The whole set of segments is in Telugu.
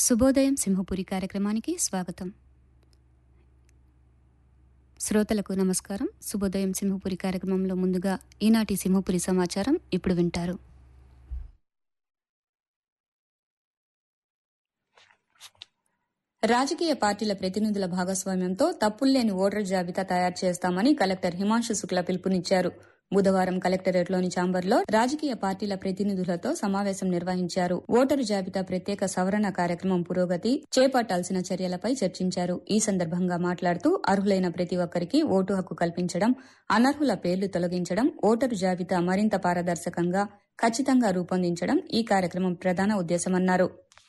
శుభోదయం సింహపురి కార్యక్రమానికి స్వాగతం శ్రోతలకు నమస్కారం శుభోదయం సింహపురి కార్యక్రమంలో ముందుగా ఈనాటి సింహపురి సమాచారం ఇప్పుడు వింటారు రాజకీయ పార్టీల ప్రతినిధుల భాగస్వామ్యంతో తప్పుల్లేని ఓటర్ జాబితా తయారు చేస్తామని కలెక్టర్ హిమాంశు శుక్ల పిలుపునిచ్చారు బుధవారం కలెక్టరేట్లోని ఛాంబర్లో రాజకీయ పార్టీల ప్రతినిధులతో సమావేశం నిర్వహించారు ఓటరు జాబితా ప్రత్యేక సవరణ కార్యక్రమం పురోగతి చేపట్టాల్సిన చర్యలపై చర్చించారు ఈ సందర్భంగా మాట్లాడుతూ అర్హులైన ప్రతి ఒక్కరికి ఓటు హక్కు కల్పించడం అనర్హుల పేర్లు తొలగించడం ఓటరు జాబితా మరింత పారదర్శకంగా ఖచ్చితంగా రూపొందించడం ఈ కార్యక్రమం ప్రధాన ఉద్దేశమన్నారు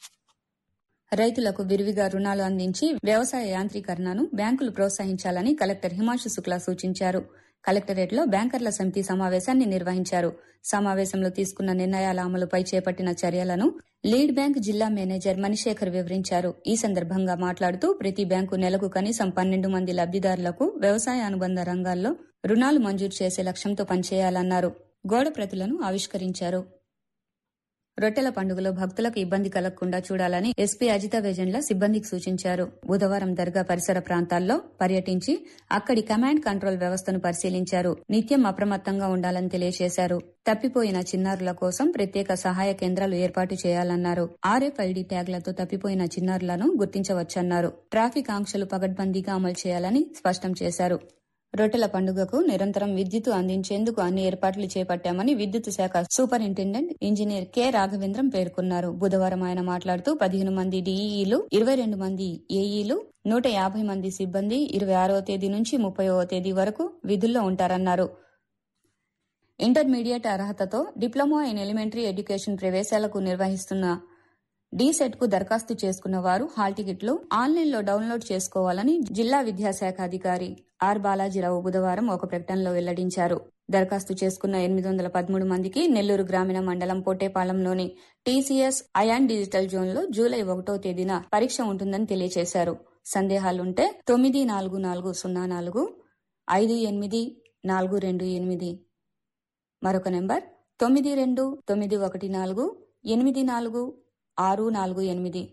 రైతులకు విరివిగా రుణాలు అందించి వ్యవసాయ యాంత్రీకరణను బ్యాంకులు ప్రోత్సహించాలని కలెక్టర్ హిమాంశు శుక్లా సూచించారు కలెక్టరేట్లో బ్యాంకర్ల సమితి సమావేశాన్ని నిర్వహించారు సమావేశంలో తీసుకున్న నిర్ణయాల అమలుపై చేపట్టిన చర్యలను లీడ్ బ్యాంక్ జిల్లా మేనేజర్ మణిశేఖర్ వివరించారు ఈ సందర్భంగా మాట్లాడుతూ ప్రతి బ్యాంకు నెలకు కనీసం పన్నెండు మంది లబ్దిదారులకు వ్యవసాయ అనుబంధ రంగాల్లో రుణాలు మంజూరు చేసే లక్ష్యంతో పనిచేయాలన్నారు గోడ ప్రతులను ఆవిష్కరించారు రొట్టెల పండుగలో భక్తులకు ఇబ్బంది కలగకుండా చూడాలని ఎస్పీ అజిత వేజండ్ల సిబ్బందికి సూచించారు బుధవారం దర్గా పరిసర ప్రాంతాల్లో పర్యటించి అక్కడి కమాండ్ కంట్రోల్ వ్యవస్థను పరిశీలించారు నిత్యం అప్రమత్తంగా ఉండాలని తెలియజేశారు తప్పిపోయిన చిన్నారుల కోసం ప్రత్యేక సహాయ కేంద్రాలు ఏర్పాటు చేయాలన్నారు ఆర్ఎఫ్ఐడి ట్యాగ్లతో తప్పిపోయిన చిన్నారులను గుర్తించవచ్చన్నారు ట్రాఫిక్ ఆంక్షలు పగడ్బందీగా అమలు చేయాలని స్పష్టం చేశారు రొట్టెల పండుగకు నిరంతరం విద్యుత్ అందించేందుకు అన్ని ఏర్పాట్లు చేపట్టామని విద్యుత్ శాఖ సూపరింటెండెంట్ ఇంజనీర్ కె రాఘవేంద్రం పేర్కొన్నారు బుధవారం ఆయన మాట్లాడుతూ పదిహేను మంది డీఈలు ఇరవై రెండు మంది ఏఈలు నూట యాభై మంది సిబ్బంది ఇరవై ఆరవ తేదీ నుంచి ముప్పైవ తేదీ వరకు విధుల్లో ఉంటారన్నారు ఇంటర్మీడియట్ అర్హతతో డిప్లొమా ఇన్ ఎలిమెంటరీ ఎడ్యుకేషన్ ప్రవేశాలకు నిర్వహిస్తున్న డీసెట్ కు దరఖాస్తు చేసుకున్న వారు హాల్ టికెట్లు ఆన్లైన్లో డౌన్లోడ్ చేసుకోవాలని జిల్లా విద్యాశాఖ అధికారి ఆర్ బాలాజీరావు బుధవారం ఒక ప్రకటనలో వెల్లడించారు దరఖాస్తు చేసుకున్న ఎనిమిది వందల పదమూడు మందికి నెల్లూరు గ్రామీణ మండలం పొట్టేపాలెంలోని టీసీఎస్ అయాన్ డిజిటల్ జోన్ లో జూలై ఒకటో తేదీన పరీక్ష ఉంటుందని తెలియజేశారు సందేహాలుంటే తొమ్మిది నాలుగు నాలుగు సున్నా నాలుగు ఐదు ఎనిమిది నాలుగు రెండు ఎనిమిది మరొక నెంబర్ తొమ్మిది రెండు తొమ్మిది ఒకటి నాలుగు ఎనిమిది నాలుగు ఆరు నాలుగు ఎనిమిది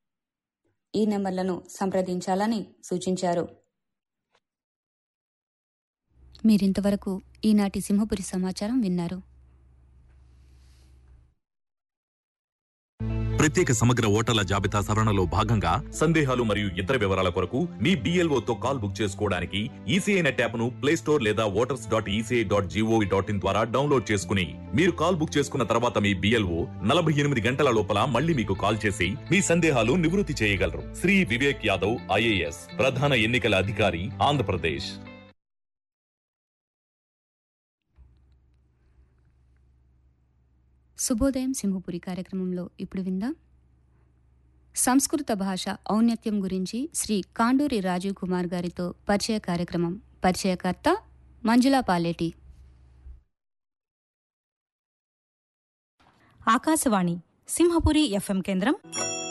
ఈ నెంబర్లను సంప్రదించాలని సూచించారు మీరింతవరకు ఈనాటి సింహపురి సమాచారం విన్నారు ప్రత్యేక సమగ్ర ఓటర్ల జాబితా సవరణలో భాగంగా సందేహాలు మరియు ఇతర వివరాల కొరకు మీ BLO తో కాల్ బుక్ చేసుకోవడానికి ఈసీఐ నెట్ యాప్ ను ప్లే స్టోర్ లేదా voters dot ECI dot GOV dot in ద్వారా డౌన్లోడ్ చేసుకుని మీరు కాల్ బుక్ చేసుకున్న తర్వాత మీ బిఎల్ఓ నలభై ఎనిమిది గంటల లోపల మళ్ళీ మీకు కాల్ చేసి మీ సందేహాలు నివృత్తి చేయగలరు శ్రీ వివేక్ యాదవ్ ఐఏఎస్ ప్రధాన ఎన్నికల అధికారి ఆంధ్రప్రదేశ్ శుభోదయం సింహపురి కార్యక్రమంలో ఇప్పుడు విందాం సంస్కృత భాష ఔన్నత్యం గురించి శ్రీ కాండూరి రాజీవ్ కుమార్ గారితో పరిచయ కార్యక్రమం పరిచయకర్త మంజులా పాలేటి ఆకాశవాణి సింహపురి ఎఫ్ఎం కేంద్రం